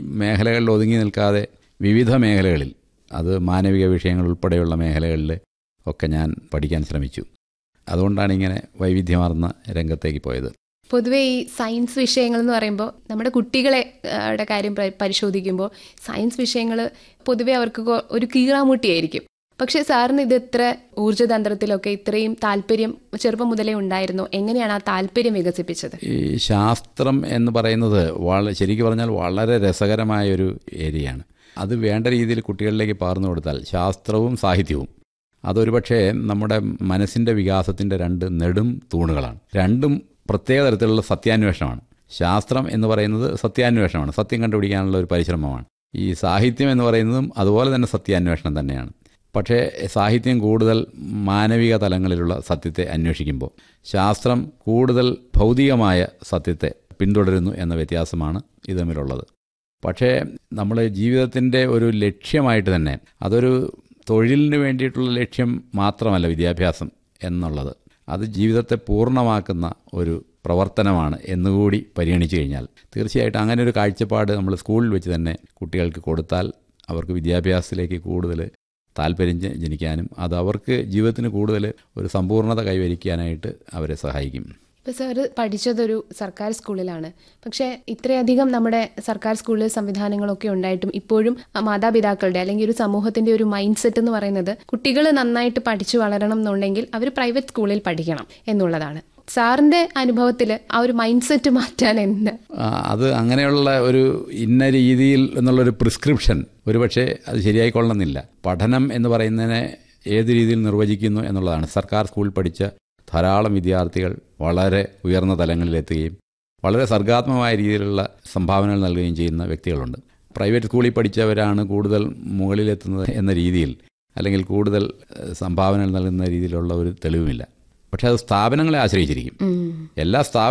മേഖലകളിൽ ഒതുങ്ങി നിൽക്കാതെ വിവിധ മേഖലകളിൽ അത് മാനവിക വിഷയങ്ങൾ ഉൾപ്പെടെയുള്ള മേഖലകളിൽ ഒക്കെ ഞാൻ പഠിക്കാൻ ശ്രമിച്ചു അതുകൊണ്ടാണ് ഇങ്ങനെ വൈവിധ്യമാർന്ന രംഗത്തേക്ക് പോയത് പൊതുവെ ഈ സയൻസ് വിഷയങ്ങൾ എന്ന് പറയുമ്പോൾ നമ്മുടെ കുട്ടികളെ ആ, ടെ കാര്യം പ- പരിശോധിക്കുമ്പോൾ സയൻസ് വിഷയങ്ങൾ പൊതുവെ അവർക്ക് കൊ- ഒരു കീറാമുട്ടിയായിരിക്കും പക്ഷെ സാറിന് ഇത് ഇത്ര ഊർജ്ജതന്ത്രത്തിലൊക്കെ ഇത്രയും താല്പര്യം ചെറുപ്പം മുതലേ ഉണ്ടായിരുന്നു എങ്ങനെയാണ് ആ താല്പര്യം വികസിപ്പിച്ചത് ഈ ശാസ്ത്രം എന്ന് പറയുന്നത് വള ശരിക്കും പറഞ്ഞാൽ വളരെ രസകരമായ ഒരു ഏരിയയാണ് അത് വേണ്ട രീതിയിൽ കുട്ടികളിലേക്ക് പകർന്നു കൊടുത്താൽ ശാസ്ത്രവും സാഹിത്യവും അതൊരു പക്ഷേ നമ്മുടെ മനസ്സിൻ്റെ വികാസത്തിൻ്റെ രണ്ട് നെടും തൂണുകളാണ് രണ്ടും പ്രത്യേക തരത്തിലുള്ള സത്യാന്വേഷണമാണ് ശാസ്ത്രം എന്ന് പറയുന്നത് സത്യാന്വേഷണമാണ് സത്യം കണ്ടുപിടിക്കാനുള്ള ഒരു പരിശ്രമമാണ് ഈ സാഹിത്യം എന്ന് പറയുന്നതും അതുപോലെ തന്നെ സത്യാന്വേഷണം തന്നെയാണ് പക്ഷേ സാഹിത്യം കൂടുതൽ മാനവിക തലങ്ങളിലുള്ള സത്യത്തെ അന്വേഷിക്കുമ്പോൾ ശാസ്ത്രം കൂടുതൽ ഭൗതികമായ സത്യത്തെ പിന്തുടരുന്നു എന്ന വ്യത്യാസമാണ് ഇത് തമ്മിലുള്ളത് പക്ഷേ നമ്മൾ ജീവിതത്തിൻ്റെ ഒരു ലക്ഷ്യമായിട്ട് തന്നെ അതൊരു തൊഴിലിന് വേണ്ടിയിട്ടുള്ള ലക്ഷ്യം മാത്രമല്ല വിദ്യാഭ്യാസം എന്നുള്ളത് അത് ജീവിതത്തെ പൂർണ്ണമാക്കുന്ന ഒരു പ്രവർത്തനമാണ് എന്നുകൂടി പരിഗണിച്ചു കഴിഞ്ഞാൽ തീർച്ചയായിട്ടും അങ്ങനെ ഒരു കാഴ്ചപ്പാട് നമ്മൾ സ്കൂളിൽ വെച്ച് തന്നെ കുട്ടികൾക്ക് കൊടുത്താൽ അവർക്ക് വിദ്യാഭ്യാസത്തിലേക്ക് കൂടുതൽ താല്പര്യം ജ- ജനിക്കാനും അത് അവർക്ക് ജീവിതത്തിന് കൂടുതൽ ഒരു സമ്പൂർണ്ണത കൈവരിക്കാനായിട്ട് അവരെ സഹായിക്കും ഇപ്പൊ സാറ് പഠിച്ചതൊരു സർക്കാർ സ്കൂളിലാണ് പക്ഷെ ഇത്രയധികം നമ്മുടെ സർക്കാർ സ്കൂളിൽ സംവിധാനങ്ങളൊക്കെ ഉണ്ടായിട്ടും ഇപ്പോഴും ആ മാതാപിതാക്കളുടെ അല്ലെങ്കിൽ ഒരു സമൂഹത്തിന്റെ ഒരു മൈൻഡ് സെറ്റ് എന്ന് പറയുന്നത് കുട്ടികൾ നന്നായിട്ട് പഠിച്ചു വളരണം എന്നുണ്ടെങ്കിൽ അവർ പ്രൈവറ്റ് സ്കൂളിൽ പഠിക്കണം എന്നുള്ളതാണ് സാറിന്റെ അനുഭവത്തിൽ ആ ഒരു മൈൻഡ് സെറ്റ് മാറ്റാൻ എന്ത് ആ, അത് അങ്ങനെയുള്ള ഒരു ഇന്ന രീതിയിൽ എന്നുള്ളൊരു പ്രിസ്ക്രിപ്ഷൻ ഒരുപക്ഷെ അത് ശരിയായിക്കൊള്ളണമെന്നില്ല പഠനം എന്ന് പറയുന്നതിനെ ഏത് രീതിയിൽ നിർവചിക്കുന്നു എന്നുള്ളതാണ് സർക്കാർ സ്കൂളിൽ പഠിച്ച ധാരാളം വിദ്യാർത്ഥികൾ വളരെ ഉയർന്ന തലങ്ങളിലെത്തുകയും വളരെ സർഗാത്മകമായ രീതിയിലുള്ള സംഭാവനകൾ നൽകുകയും ചെയ്യുന്ന വ്യക്തികളുണ്ട് പ്രൈവറ്റ് സ്കൂളിൽ പഠിച്ചവരാണ് കൂടുതൽ മുകളിലെത്തുന്നത് എന്ന രീതിയിൽ അല്ലെങ്കിൽ കൂടുതൽ ഏഹ്, സംഭാവനകൾ നൽകുന്ന രീതിയിലുള്ള ഒരു തെളിവുമില്ല പക്ഷേ അത് സ്ഥാപനങ്ങളെ ആശ്രയിച്ചിരിക്കും എല്ലാ സ്ഥാപന